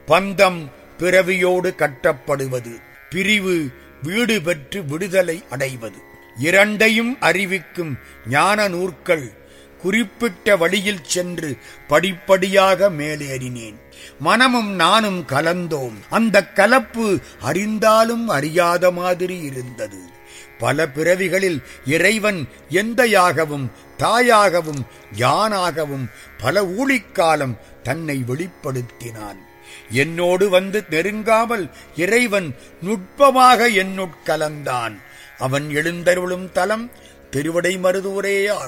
பந்தம் பிறவியோடு கட்டப்படுவது பிரிவு வீடு பெற்று விடுதலை அடைவது இரண்டையும் அறிவிக்கும் ஞான நூற்கள் குறிப்பிட்ட வழியில் சென்று படிப்படியாக மேலேறினேன் மனமும் நானும் கலந்தோம் அந்த கலப்பு அறிந்தாலும் அறியாத மாதிரி இருந்தது பல பிறவிகளில் இறைவன் எந்தையாகவும் தாயாகவும் யானாகவும் பல ஊழிக்காலம் தன்னை வெளிப்படுத்தினான் என்னோடு வந்து நெருங்காமல் இறைவன் நுட்பமாக என்னுட்கலந்தான் அவன் எழுந்தருளும் தலம் திருவடை மருதூரே